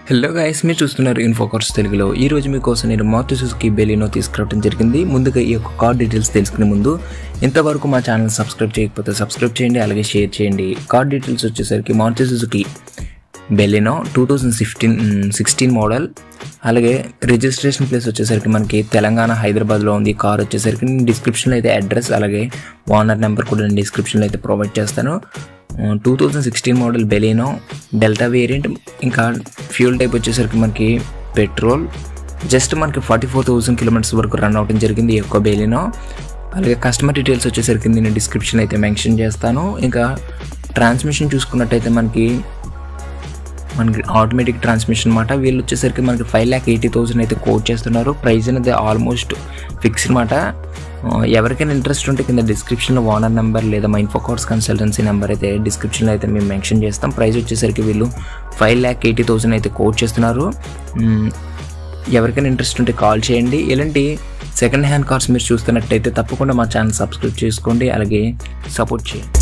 hello guys మీరు చూస్తున్నారు ఇన్ఫోకర్స్ తెలుగులో ఈ రోజు మీకోసం నేను మారుతి సుజుకి బెలినో తీసుకురావడం జరిగింది ముందుగా ఈ యొక్క కార్ డీటెయిల్స్ తెలుసుకునే ముందు ఇంతవరకు మా ఛానల్ సబ్స్క్రైబ్ చేయకపోతే సబ్స్క్రైబ్ చేయండి అలాగే షేర్ చేయండి కార్ డీటెయిల్స్ వచ్చేసరికి Maruti Suzuki Baleno two thousand fifteen sixteen model అలాగే రిజిస్ట్రేషన్ ప్లేస్ వచ్చేసరికి మనకి తెలంగాణ హైదరాబాద్లో ఉంది కార్ వచ్చేసరికి నేను డిస్క్రిప్షన్లో అయితే అడ్రస్ అలాగే ఓనర్ నెంబర్ కూడా నేను డిస్క్రిప్షన్లో అయితే ప్రొవైడ్ చేస్తాను two thousand sixteen model Baleno Delta variant ఇంకా ఫ్యూల్ టైప్ వచ్చేసరికి మనకి పెట్రోల్ జస్ట్ మనకి ఫార్టీ ఫోర్ థౌసండ్ కిలోమీటర్స్ వరకు రన్ అవడం జరిగింది ఈ యొక్క బెలినో అలాగే కస్టమర్ డీటెయిల్స్ వచ్చేసరికి నేను డిస్క్రిప్షన్ అయితే మెన్షన్ చేస్తాను ఇంకా ట్రాన్స్మిషన్ చూసుకున్నట్టయితే మనకి మనకి ఆటోమేటిక్ ట్రాన్స్మిషన్ అనమాట వీళ్ళు వచ్చేసరికి మనకి ఫైవ్ ల్యాక్ ఎయిటీ థౌసండ్ అయితే కోట్ చేస్తున్నారు ప్రైస్ అనేది ఆల్మోస్ట్ ఫిక్స్ అనమాట ఎవరికైనా ఇంట్రెస్ట్ ఉంటే కింద డిస్క్రిప్షన్లో ఓనర్ నెంబర్ లేదా మా ఇన్ఫోకార్స్ కన్సల్టెన్సీ నెంబర్ అయితే డిస్క్రిప్షన్లో అయితే మేము మెన్షన్ చేస్తాం ప్రైస్ వచ్చేసరికి వీళ్ళు ఫైవ్ ల్యాక్ ఎయిటీ థౌసండ్ అయితే కోట్ చేస్తున్నారు మ్, ఎవరికైనా ఇంట్రెస్ట్ ఉంటే కాల్ చేయండి ఇలాంటి సెకండ్ హ్యాండ్ కార్స్ మీరు చూస్తున్నట్టయితే తప్పకుండా మా ఛానల్ సబ్స్క్రైబ్ చేసుకోండి అలాగే సపోర్ట్ చేయండి